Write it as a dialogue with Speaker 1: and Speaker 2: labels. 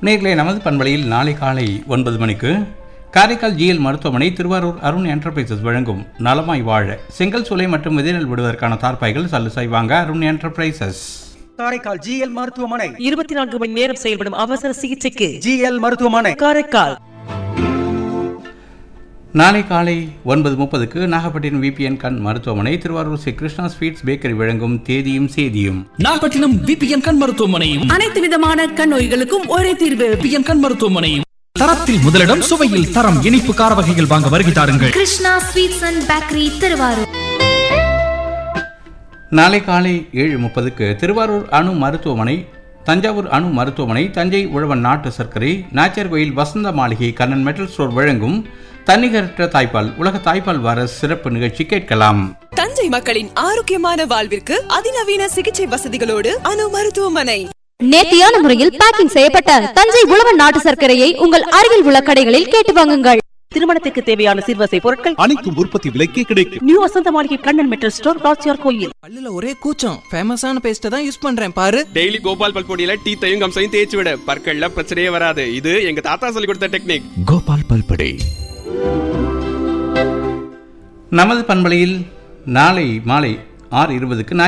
Speaker 1: நேர்களை நமது பண்பலையில் நாளை காலை ஒன்பது மணிக்கு காரைக்கால் ஜிஎல் மருத்துவமனை திருவாரூர் அருண் என்டர்பிரைசஸ் வழங்கும் நலமாய் வாழ செங்கல் சூளை மற்றும் விதைநெல் விடுவதற்கான தார்ப்பாய்கள் சல்லுசாய் வாங்க அருண் என்டர்பிரைசஸ்
Speaker 2: காரைக்கால் ஜிஎல் மருத்துவமனை
Speaker 3: இருபத்தி நான்கு மணி நேரம் செயல்படும் அவசர சிகிச்சைக்கு
Speaker 2: ஜிஎல் மருத்துவமனை
Speaker 3: காரைக்கால்
Speaker 1: நாளை காலை ஒன்பது முப்பதுக்கு நாகப்பட்டினம் விபிஎன் கண் மருத்துவமனை திருவாரூர் ஸ்ரீ கிருஷ்ணா ஸ்வீட்ஸ் பேக்கரி வழங்கும் தேதியும் சேதியும்
Speaker 4: நாகப்பட்டினம் விபிஎன் கண் மருத்துவமனையும்
Speaker 5: அனைத்து விதமான கண் நோய்களுக்கும் ஒரே தீர்வு
Speaker 4: விபிஎன் கண் மருத்துவமனையும் தரத்தில் முதலிடம் சுவையில் தரம் இனிப்பு கார வகைகள் வாங்க வருகை தாருங்கள்
Speaker 6: Krishna sweets and bakery Thiruvarur
Speaker 1: நாளை காலை ஏழு முப்பதுக்கு திருவாரூர் அணு மருத்துவமனை தஞ்சாவூர் அணு மருத்துவமனை தஞ்சை உழவன் நாட்டு சர்க்கரை நாச்சர்கோயில் வசந்த மாளிகை கண்ணன் மெட்டல் ஸ்டோர் வழங்கும் தன்னிகரற்ற தாய்ப்பால் உலக தாய்ப்பால் வார சிறப்பு நிகழ்ச்சி கேட்கலாம்
Speaker 7: தஞ்சை மக்களின் ஆரோக்கியமான வாழ்விற்கு அதிநவீன சிகிச்சை வசதிகளோடு அணு மருத்துவமனை
Speaker 6: நேர்த்தியான முறையில் பேக்கிங் செய்யப்பட்ட தஞ்சை உழவன் நாட்டு சர்க்கரையை உங்கள் அருகில் உள்ள கடைகளில் கேட்டு வாங்குங்கள்
Speaker 3: திருமணத்துக்கு தேவையான சிறுவசை பொருட்கள்
Speaker 8: அனைத்தும் உற்பத்தி விலைக்கே கிடைக்கும்
Speaker 3: நியூ வசந்த மாளிகை கண்ணன் மெட்டல் ஸ்டோர் ராச்சியார் கோயில்
Speaker 9: பல்லுல ஒரே கூச்சம் ஃபேமஸான பேஸ்ட்டை தான் யூஸ் பண்றேன் பாரு
Speaker 10: டெய்லி கோபால் பல்பொடியில டீத்தையும் கம்சையும் தேய்ச்சி விட பற்கள்ல பிரச்சனையே வராது இது எங்க தாத்தா சொல்லி கொடுத்த டெக்னிக்
Speaker 8: கோபால் பல்படே
Speaker 1: நமது பண்பலையில் நாளை மாலை ஆறு இருபதுக்கு